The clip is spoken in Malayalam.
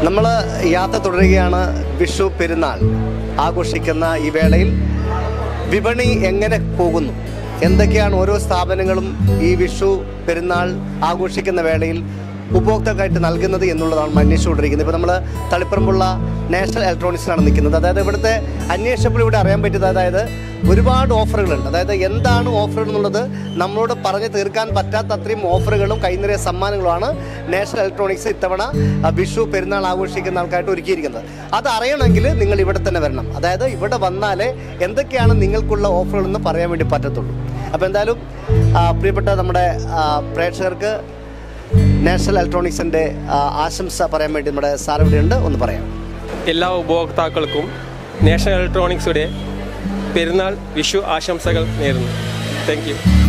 നമ്മൾ യാത്ര തുടരുകയാണ് വിഷു പെരുന്നാൾ ആഘോഷിക്കുന്ന ഈ വേളയിൽ വിപണി എങ്ങനെ പോകുന്നു എന്തൊക്കെയാണ് ഓരോ സ്ഥാപനങ്ങളും ഈ വിഷു പെരുന്നാൾ ആഘോഷിക്കുന്ന വേളയിൽ ഉപഭോക്താക്കൾക്കായിട്ട് നൽകുന്നത് എന്നുള്ളതാണ് നമ്മൾ അന്വേഷിച്ചുകൊണ്ടിരിക്കുന്നത് ഇപ്പോൾ നമ്മൾ തളിപ്പറമ്പുള്ള നാഷണൽ ഇലക്ട്രോണിക്സിലാണ് നിൽക്കുന്നത് അതായത് ഇവിടുത്തെ അന്വേഷിച്ചപ്പോൾ ഇവിടെ അറിയാൻ പറ്റിയത് അതായത് ഒരുപാട് ഓഫറുകളുണ്ട് അതായത് എന്താണ് ഓഫറുകൾ എന്നുള്ളത് നമ്മളോട് പറഞ്ഞു തീർക്കാൻ പറ്റാത്ത അത്രയും ഓഫറുകളും കൈനിറിയ സമ്മാനങ്ങളുമാണ് നാഷണൽ ഇലക്ട്രോണിക്സ് ഇത്തവണ ആ, വിഷു പെരുന്നാൾ ആഘോഷിക്കുന്ന ആൾക്കായിട്ട് ഒരുക്കിയിരിക്കുന്നത് അത് അറിയണമെങ്കിൽ നിങ്ങൾ ഇവിടെ തന്നെ വരണം അതായത് ഇവിടെ വന്നാലേ എന്തൊക്കെയാണ് നിങ്ങൾക്കുള്ള ഓഫറുകളെന്ന് പറയാൻ വേണ്ടി പറ്റത്തുള്ളൂ അപ്പോൾ എന്തായാലും ആ, പ്രിയപ്പെട്ട നമ്മുടെ ആ, പ്രേക്ഷകർക്ക് നാഷണൽ ഇലക്ട്രോണിക്സിൻ്റെ ആശംസ പറയാൻ വേണ്ടി നമ്മുടെ സാർ ഇവിടെയുണ്ട് ഒന്ന് പറയാം എല്ലാ ഉപഭോക്താക്കൾക്കും നാഷണൽ ഇലക്ട്രോണിക്സുടെ പെരുന്നാൾ വിഷു ആശംസകൾ നേരുന്നു താങ്ക് യു